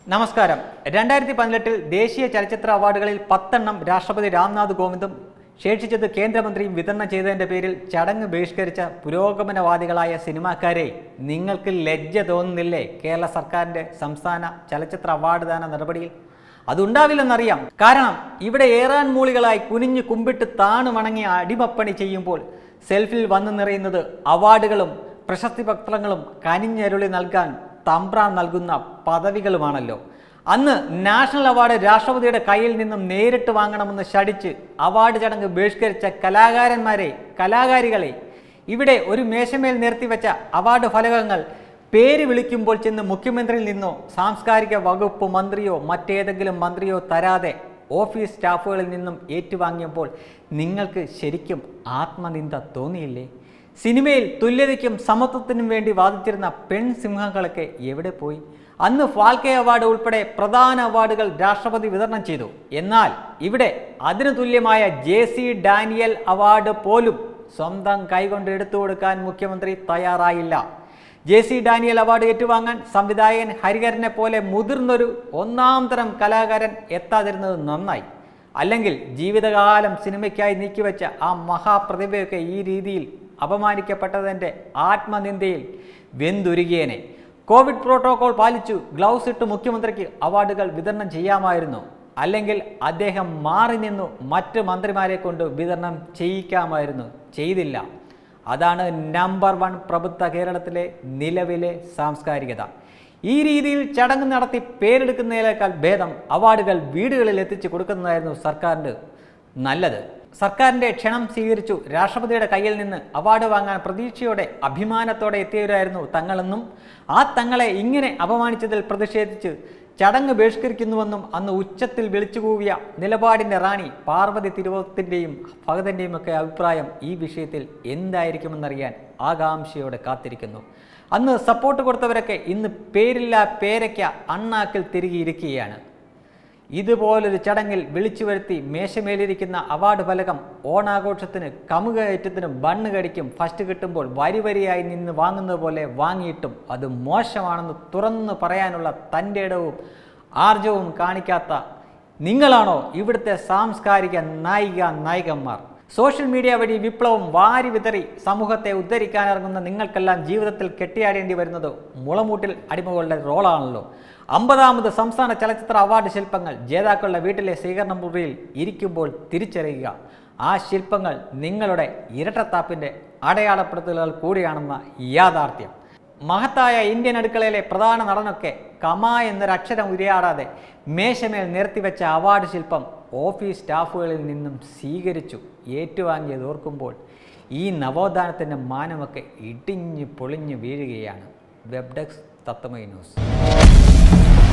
നമസ്കാരം രണ്ടായിരത്തി പതിനെട്ടിൽ ദേശീയ ചലച്ചിത്ര അവാർഡുകളിൽ പത്തെണ്ണം രാഷ്ട്രപതി രാംനാഥ് കോവിന്ദും ശേഷിച്ചത് കേന്ദ്രമന്ത്രിയും വിതരണം ചെയ്തതിന്റെ പേരിൽ ചടങ്ങ് ബഹിഷ്കരിച്ച പുരോഗമനവാദികളായ സിനിമാക്കാരെ നിങ്ങൾക്ക് ലജ്ജ തോന്നുന്നില്ലേ കേരള സർക്കാരിന്റെ സംസ്ഥാന ചലച്ചിത്ര അവാർഡ് ദാന നടപടിയിൽ അതുണ്ടാവില്ലെന്നറിയാം കാരണം ഇവിടെ ഏറാൻ മൂളികളായി കുനിഞ്ഞു കുമ്പിട്ട് താണു വണങ്ങി അടിമപ്പണി ചെയ്യുമ്പോൾ സെൽഫിൽ വന്നു നിറയുന്നത് അവാർഡുകളും പ്രശസ്തി പത്രങ്ങളും കനിഞ്ഞരുളി നൽകാൻ തമ്പ്രാൻ നൽകുന്ന പദവികളുമാണല്ലോ അന്ന് നാഷണൽ അവാർഡ് രാഷ്ട്രപതിയുടെ കയ്യിൽ നിന്നും നേരിട്ട് വാങ്ങണമെന്ന് ശടിച്ച് അവാർഡ് ചടങ്ങ് ബഹിഷ്കരിച്ച കലാകാരന്മാരെ കലാകാരികളെ ഇവിടെ ഒരു മേശമേൽ നിർത്തിവെച്ച അവാർഡ് ഫലകങ്ങൾ പേര് വിളിക്കുമ്പോൾ ചെന്ന് മുഖ്യമന്ത്രിയിൽ നിന്നോ സാംസ്കാരിക വകുപ്പ് മന്ത്രിയോ മറ്റേതെങ്കിലും മന്ത്രിയോ തരാതെ ഓഫീസ് സ്റ്റാഫുകളിൽ നിന്നും ഏറ്റുവാങ്ങിയപ്പോൾ നിങ്ങൾക്ക് ശരിക്കും ആത്മനിന്ദ തോന്നിയില്ലേ സിനിമയിൽ തുല്യതയ്ക്കും സമത്വത്തിനും വേണ്ടി വാദിച്ചിരുന്ന പെൺസിംഹങ്ങളൊക്കെ എവിടെ പോയി അന്ന് ഫാൽക്കെ അവാർഡ് ഉൾപ്പെടെ പ്രധാന അവാർഡുകൾ രാഷ്ട്രപതി വിതരണം ചെയ്തു എന്നാൽ ഇവിടെ അതിനു തുല്യമായ ജെ സി ഡാനിയൽ അവാർഡ് പോലും സ്വന്തം കൈകൊണ്ട് എടുത്തു കൊടുക്കാൻ മുഖ്യമന്ത്രി തയ്യാറായില്ല ജെ സി ഡാനിയൽ അവാർഡ് ഏറ്റുവാങ്ങാൻ സംവിധായകൻ ഹരിഹരനെ പോലെ മുതിർന്നൊരു ഒന്നാം തരം കലാകാരൻ എത്താതിരുന്നത് നന്നായി അല്ലെങ്കിൽ ജീവിതകാലം സിനിമയ്ക്കായി നീക്കിവെച്ച ആ മഹാപ്രതിഭയൊക്കെ ഈ രീതിയിൽ അപമാനിക്കപ്പെട്ടതിൻ്റെ ആത്മനിന്ദയിൽ വെന്തുരുകിയേനെ കോവിഡ് പ്രോട്ടോകോൾ പാലിച്ചു ഗ്ലൗസ് ഇട്ട് മുഖ്യമന്ത്രിക്ക് അവാർഡുകൾ വിതരണം ചെയ്യാമായിരുന്നു അല്ലെങ്കിൽ അദ്ദേഹം മാറി നിന്നു മറ്റ് മന്ത്രിമാരെ കൊണ്ട് വിതരണം ചെയ്യിക്കാമായിരുന്നു ചെയ്തില്ല അതാണ് നമ്പർ വൺ പ്രബുദ്ധ കേരളത്തിലെ നിലവിലെ സാംസ്കാരികത ഈ രീതിയിൽ ചടങ്ങ് നടത്തി പേരെടുക്കുന്നതിനേക്കാൾ ഭേദം അവാർഡുകൾ വീടുകളിൽ എത്തിച്ചു കൊടുക്കുന്നതായിരുന്നു സർക്കാരിൻ്റെ നല്ലത് സർക്കാരിൻ്റെ ക്ഷണം സ്വീകരിച്ചു രാഷ്ട്രപതിയുടെ കയ്യിൽ നിന്ന് അവാർഡ് വാങ്ങാൻ പ്രതീക്ഷയോടെ അഭിമാനത്തോടെ എത്തിയവരായിരുന്നു തങ്ങളെന്നും ആ തങ്ങളെ ഇങ്ങനെ അപമാനിച്ചതിൽ പ്രതിഷേധിച്ച് ചടങ്ങ് ബഹിഷ്കരിക്കുന്നുവെന്നും അന്ന് ഉച്ചത്തിൽ വിളിച്ചുകൂവിയ നിലപാടിൻ്റെ റാണി പാർവതി തിരുവോത്തിൻ്റെയും ഭഗതൻ്റെയും ഒക്കെ അഭിപ്രായം ഈ വിഷയത്തിൽ എന്തായിരിക്കുമെന്നറിയാൻ ആകാംക്ഷയോടെ കാത്തിരിക്കുന്നു അന്ന് സപ്പോർട്ട് കൊടുത്തവരൊക്കെ ഇന്ന് പേരില്ല പേരയ്ക്ക അണ്ണാക്കിൽ തിരികെയിരിക്കുകയാണ് ഇതുപോലൊരു ചടങ്ങിൽ വിളിച്ചു വരുത്തി മേശമേലിരിക്കുന്ന അവാർഡ് ഫലകം ഓണാഘോഷത്തിന് കമുകയറ്റത്തിന് ബണ്ണ് കടിക്കും ഫസ്റ്റ് കിട്ടുമ്പോൾ വരി വരിയായി നിന്ന് വാങ്ങുന്നത് പോലെ വാങ്ങിയിട്ടും അത് മോശമാണെന്ന് തുറന്നു പറയാനുള്ള തൻ്റെ ഇടവും ആർജവും കാണിക്കാത്ത നിങ്ങളാണോ ഇവിടുത്തെ സാംസ്കാരിക നായിക നായികന്മാർ സോഷ്യൽ മീഡിയ വഴി വിപ്ലവം വാരി വിതറി സമൂഹത്തെ ഉദ്ധരിക്കാനിറങ്ങുന്ന നിങ്ങൾക്കെല്ലാം ജീവിതത്തിൽ കെട്ടിയാടേണ്ടി വരുന്നത് മുളമൂട്ടിൽ അടിമകളുടെ റോളാണല്ലോ അമ്പതാമത് സംസ്ഥാന ചലച്ചിത്ര അവാർഡ് ശില്പങ്ങൾ ജേതാക്കളുടെ വീട്ടിലെ സ്വീകരണ മുറിയിൽ ഇരിക്കുമ്പോൾ തിരിച്ചറിയുക ആ ശില്പങ്ങൾ നിങ്ങളുടെ ഇരട്ടത്താപ്പിൻ്റെ അടയാളപ്പെടുത്തലുകൾ കൂടിയാണെന്ന യാഥാർത്ഥ്യം മഹത്തായ ഇന്ത്യൻ അടുക്കളയിലെ പ്രധാന നടനൊക്കെ കമ എന്നൊരു അക്ഷരം ഉരിയാടാതെ മേശമേൽ നിരത്തിവെച്ച അവാർഡ് ശില്പം ഓഫീസ് സ്റ്റാഫുകളിൽ നിന്നും സ്വീകരിച്ചു ഏറ്റുവാങ്ങിയത് ഓർക്കുമ്പോൾ ഈ നവോത്ഥാനത്തിൻ്റെ മാനമൊക്കെ ഇടിഞ്ഞു പൊളിഞ്ഞു വീഴുകയാണ് വെബ് ഡെസ്ക് തത്വമൈ ന്യൂസ്